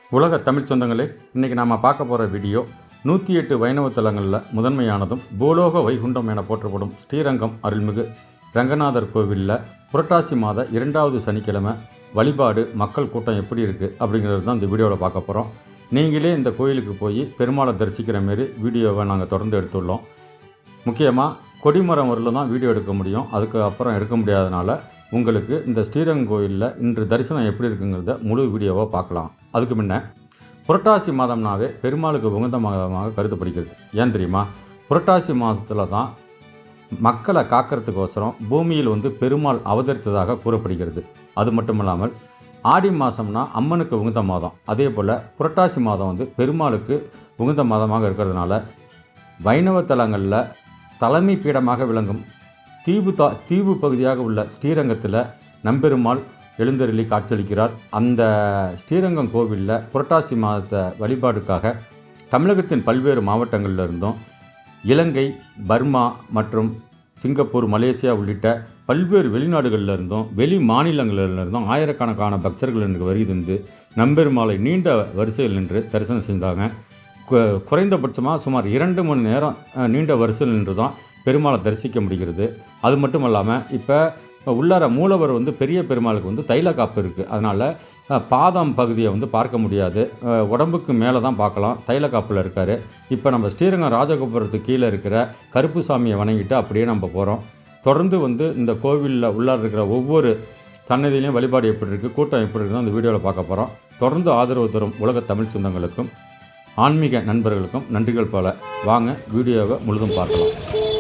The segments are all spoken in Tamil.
உலக தமிழ் சொந்தங்களே இன்றைக்கி நாம் பார்க்க போகிற வீடியோ நூற்றி எட்டு வைணவ தலங்களில் முதன்மையானதும் பூலோக வைகுண்டம் என போற்றப்படும் ஸ்ரீரங்கம் அருள்மிகு ரங்கநாதர் கோவிலில் புரட்டாசி மாத இரண்டாவது சனிக்கிழமை வழிபாடு மக்கள் கூட்டம் எப்படி இருக்குது அப்படிங்கிறது தான் இந்த வீடியோவில் பார்க்க போகிறோம் நீங்களே இந்த கோயிலுக்கு போய் பெருமாளை தரிசிக்கிற மாரி வீடியோவை நாங்கள் தொடர்ந்து எடுத்துள்ளோம் முக்கியமாக கொடிமரம் வரல தான் வீடியோ எடுக்க முடியும் அதுக்கு அப்புறம் எடுக்க முடியாதனால உங்களுக்கு இந்த ஸ்ரீரங்கம் கோயிலில் இன்று தரிசனம் எப்படி இருக்குங்கிறத முழு வீடியோவாக பார்க்கலாம் அதுக்கு முன்ன புரட்டாசி மாதம்னாவே பெருமாளுக்கு உகந்த மாதமாக கருதப்படுகிறது ஏன் தெரியுமா புரட்டாசி மாதத்தில் தான் மக்களை காக்கிறதுக்கோசரம் பூமியில் வந்து பெருமாள் அவதரித்ததாக கூறப்படுகிறது அது மட்டும் இல்லாமல் ஆடி மாதம்னா அம்மனுக்கு உகந்த மாதம் அதே போல் புரட்டாசி மாதம் வந்து பெருமாளுக்கு உகந்த மாதமாக இருக்கிறதுனால வைணவ தலங்களில் தலைமை பீடமாக விளங்கும் தீவு தா தீவு பகுதியாக உள்ள ஸ்ரீரங்கத்தில் நம்பெருமாள் எழுந்தருளி காட்சியளிக்கிறார் அந்த ஸ்ரீரங்கம் கோவிலில் புரட்டாசி மாதத்தை வழிபாடுக்காக தமிழகத்தின் பல்வேறு மாவட்டங்களில் இருந்தும் இலங்கை பர்மா மற்றும் சிங்கப்பூர் மலேசியா உள்ளிட்ட பல்வேறு வெளிநாடுகளில் இருந்தும் வெளி மாநிலங்களில் இருந்தும் ஆயிரக்கணக்கான பக்தர்கள் எனக்கு வருகை தந்து நம்பெருமாளை நீண்ட வரிசையில் நின்று தரிசனம் செஞ்சாங்க கு- குறைந்தபட்சமாக சுமார் இரண்டு மணி நேரம் அஹ், நீண்ட வரிசையில் நின்று தான் பெருமாளை தரிசிக்க முடிகிறது அது மட்டும் இல்லாமல் இப்போ உள்ளார மூலவர் வந்து பெரிய பெருமாளுக்கு வந்து தைல காப்பு இருக்குது அதனால் பாதம் பகுதியை வந்து பார்க்க முடியாது அஹ், உடம்புக்கு மேலே தான் பார்க்கலாம் தைல காப்பில் இருக்கார் இப்போ நம்ம ஸ்ரீரங்கம் ராஜகோபுரத்துக்கு கீழே இருக்கிற கருப்பு சாமியை வணங்கிட்டு அப்படியே நம்ம போகிறோம் தொடர்ந்து வந்து இந்த கோவிலில் உள்ளார இருக்கிற ஒவ்வொரு சன்னதியிலையும் வழிபாடு எப்படி இருக்குது கூட்டம் எப்படி இருக்குன்னு அந்த வீடியோவில் பார்க்க போகிறோம் தொடர்ந்து ஆதரவு தரும் உலக தமிழ் சொந்தங்களுக்கும் ஆன்மீக நண்பர்களுக்கும் நன்றிகள் பல வாங்க வீடியோவை முழுதும் பார்க்கலாம்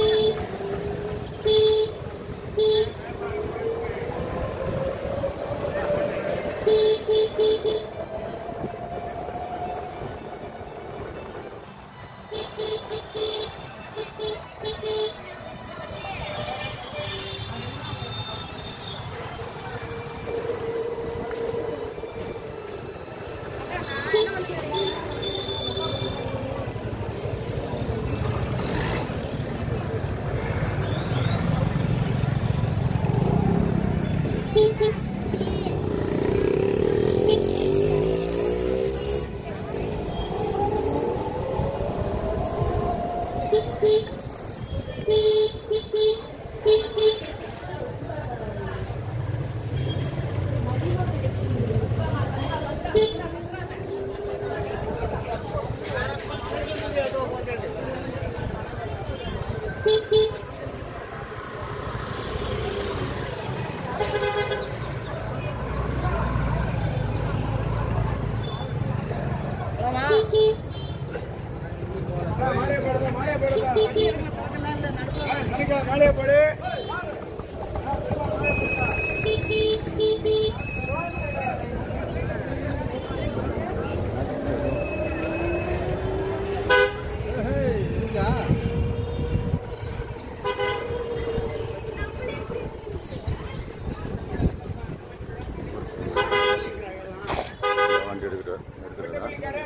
வண்டி எடுக்கிற எடுக்கிறதா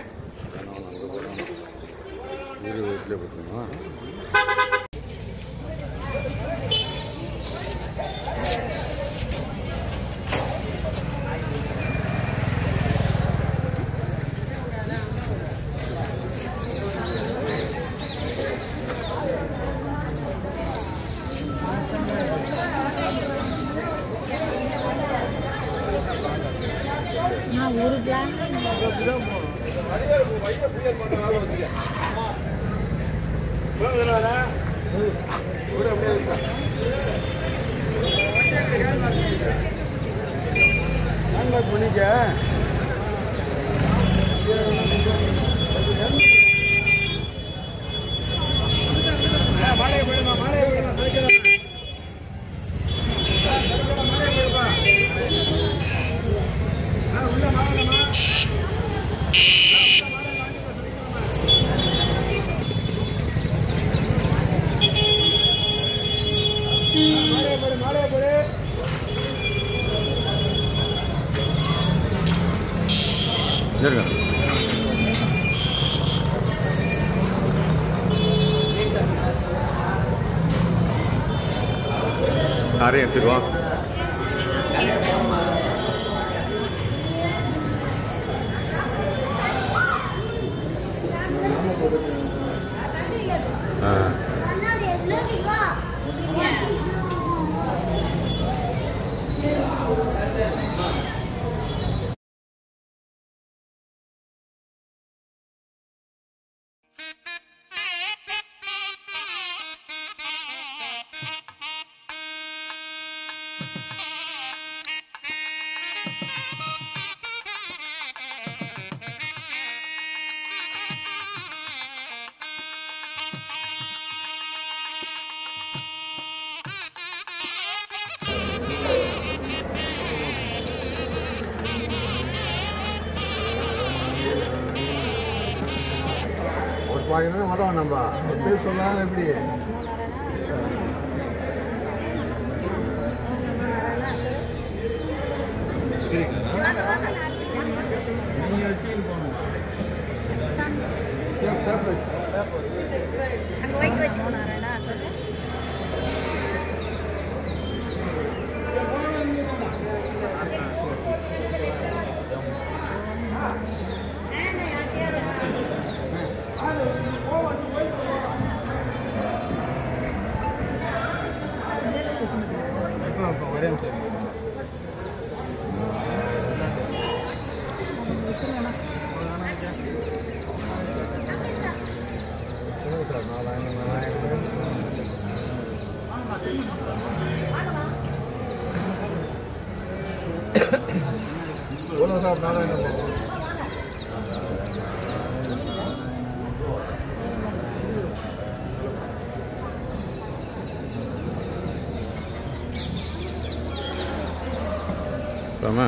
வீடு வீட்டிலே போட்டுருமா நான் ஒரு கிளாஸ் பண்ணிக்க இருங்க நிறைய எடுத்துருவோம் பார்க்கணும் வரோம் நம்ம பேர் சொன்னாலும் எப்படி அங்கே ஒயிட் வச்சு போனாரா ஒரே நிமிஷம் நாலாயிரம் நாலாயிரம் எவ்வளோ சார் நாலாயிரம் ஆமா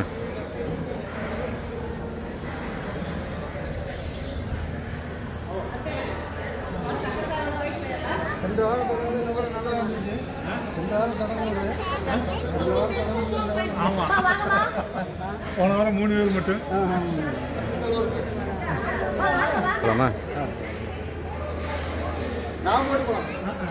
ரெண்டு வாரம் தொடர்ந்து இந்த வாரம் நல்லா இருந்துச்சு ரெண்டு வாரம் தொடர்ந்து ரெண்டு வாரம் தொடர்ந்து இந்த வாரம் போன வாரம் மூணு பேர் மட்டும் போலாமா நான் போட்டு போகலாம்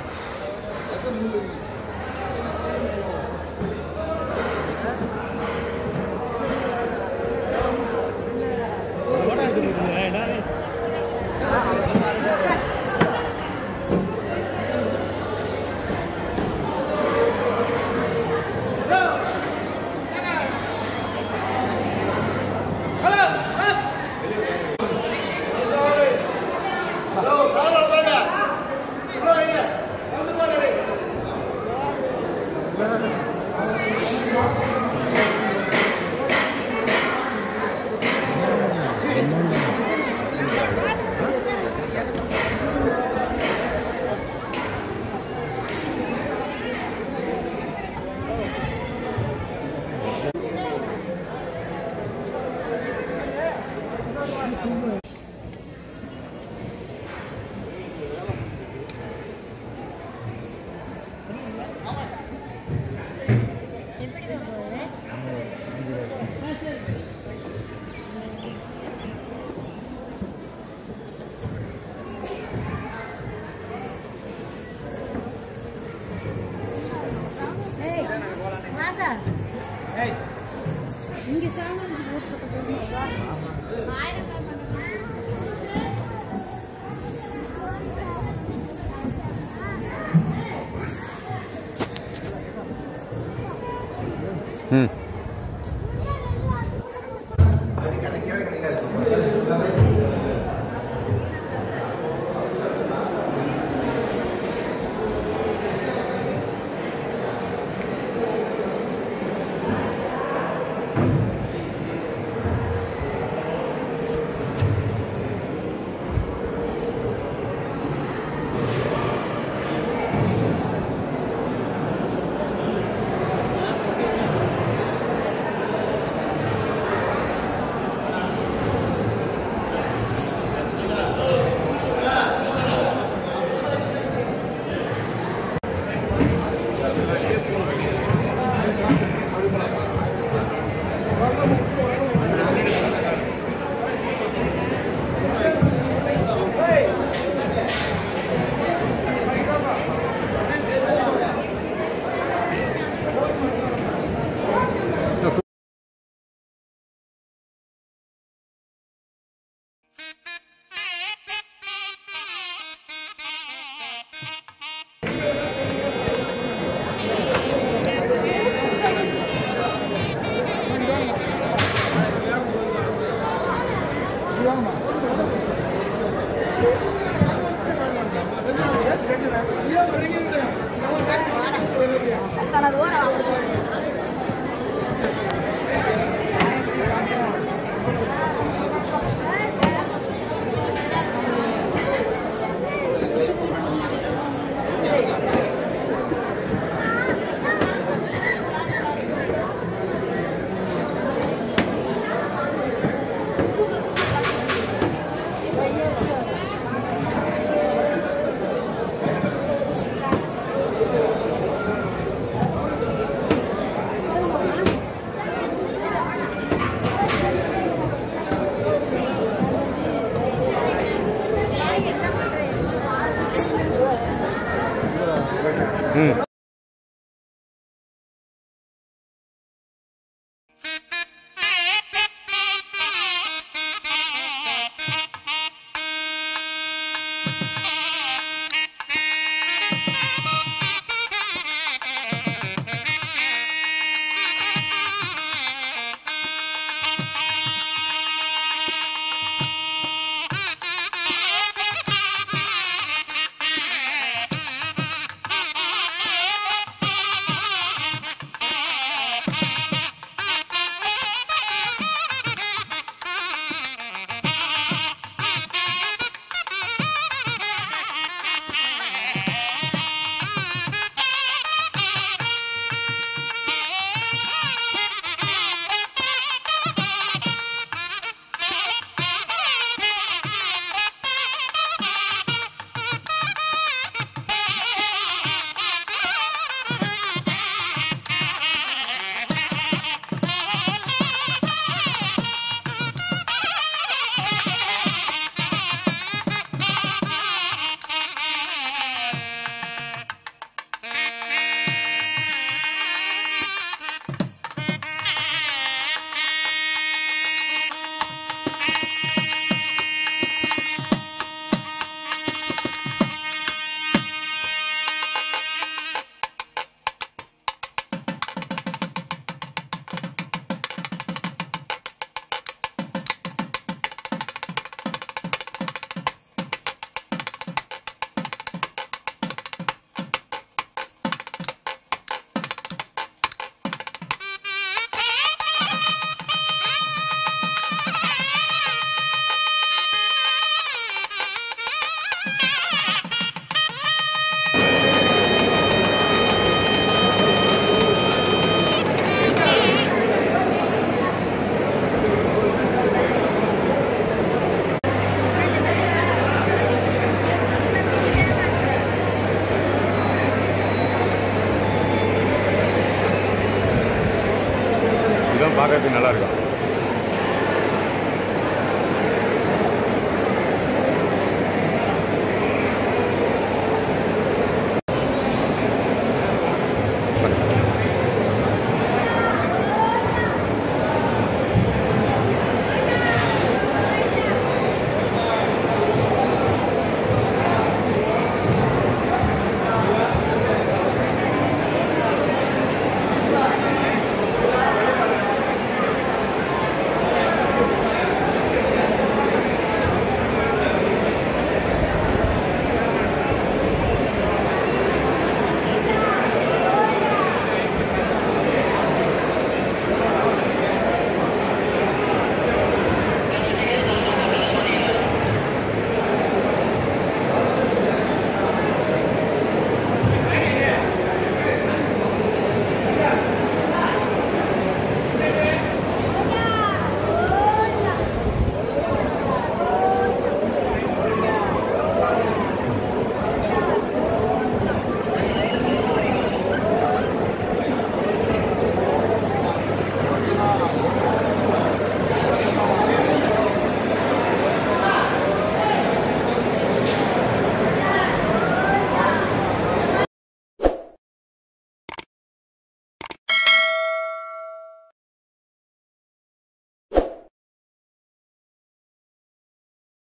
எப்படி போகுது ஏய் ராதா இங்க சாமி போட்டு போறீங்களா ஆயிரம் ம் ஆ வரவேற்பு நல்லா இருக்கு